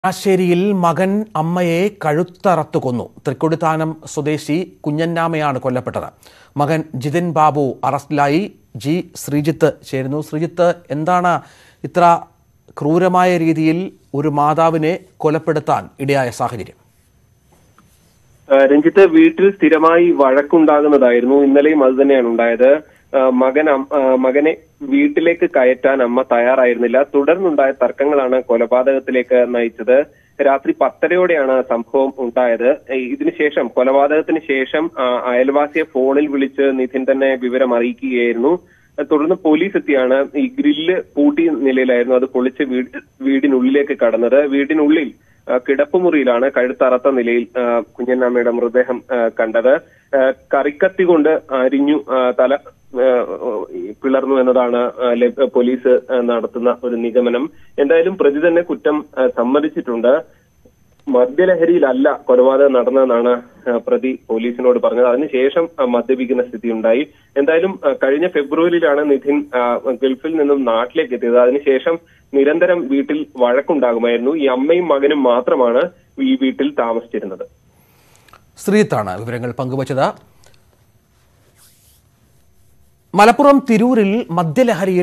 ചങ്ങനാശ്ശേരിയിൽ മകൻ അമ്മയെ കഴുത്തറത്തു കൊന്നു തൃക്കൊടിത്താനം സ്വദേശി കുഞ്ഞന്നാമയാണ് കൊല്ലപ്പെട്ടത് മകൻ ജിതിൻ ബാബു അറസ്റ്റിലായി ജി ശ്രീജിത്ത് ചേരുന്നു ശ്രീജിത്ത് എന്താണ് ഇത്ര ക്രൂരമായ രീതിയിൽ ഒരു മാതാവിനെ കൊലപ്പെടുത്താൻ ഇടയായ സാഹചര്യം ആ, രഞ്ജിത്ത് വീട്ടിൽ സ്ഥിരമായി വഴക്കുണ്ടാകുന്നതായിരുന്നു ഇന്നലെയും അത് തന്നെയാണ് ഉണ്ടായത് ആ, മകൻ അം- ആ, മകനെ വീട്ടിലേക്ക് കയറ്റാൻ അമ്മ തയ്യാറായിരുന്നില്ല തുടർന്നുണ്ടായ തർക്കങ്ങളാണ് കൊലപാതകത്തിലേക്ക് നയിച്ചത് രാത്രി പത്തരയോടെയാണ് സംഭവം ഉണ്ടായത് ഈ ഇതിനുശേഷം കൊലപാതകത്തിന് ശേഷം ആ, അയൽവാസിയെ ഫോണിൽ വിളിച്ച് നിധിൻ തന്നെ വിവരം അറിയിക്കുകയായിരുന്നു തുടർന്ന് പോലീസ് എത്തിയാണ് ഈ ഗ്രില്ല് പൂട്ടിയ നിലയിലായിരുന്നു അത് പൊളിച്ച് വീട് വീടിനുള്ളിലേക്ക് കടന്നത് വീടിനുള്ളിൽ ആ, കിടപ്പുമുറിയിലാണ് കഴുത്തറത്ത നിലയിൽ ആ, കുഞ്ഞന്നാമ്മയുടെ മൃതദേഹം ആ, കണ്ടത് ആ, കറിക്കത്തി കൊണ്ട് അരിഞ്ഞു ആ, തല ആ, ഈ പിളർന്നു എന്നതാണ് ആ, ലഭ്യ- പോലീസ് ആ, നടത്തുന്ന ഒരു നിഗമനം എന്തായാലും പ്രതി തന്നെ കുറ്റം ആ, സമ്മതിച്ചിട്ടുണ്ട് മദ്യലഹരിയിലല്ല കൊലപാതകം നടന്നതെന്നാണ് ആ, പ്രതി പോലീസിനോട് പറഞ്ഞത് അതിനുശേഷം ആ, മദ്യപിക്കുന്ന സ്ഥിതി ഉണ്ടായി എന്തായാലും ആ, കഴിഞ്ഞ ഫെബ്രുവരിയിലാണ് നിധിൻ ആ, ഗൾഫിൽ നിന്നും നാട്ടിലേക്ക് എത്തിയത് അതിനുശേഷം നിരന്തരം വീട്ടിൽ വഴക്കുണ്ടാകുമായിരുന്നു ഈ അമ്മയും മകനും മാത്രമാണ് ഈ വീട്ടിൽ താമസിച്ചിരുന്നത് ശ്രീജിത്താണ് വിവരങ്ങൾ പങ്കുവച്ചത് മലപ്പുറം തിരൂരിൽ മദ്യലഹരിയിൽ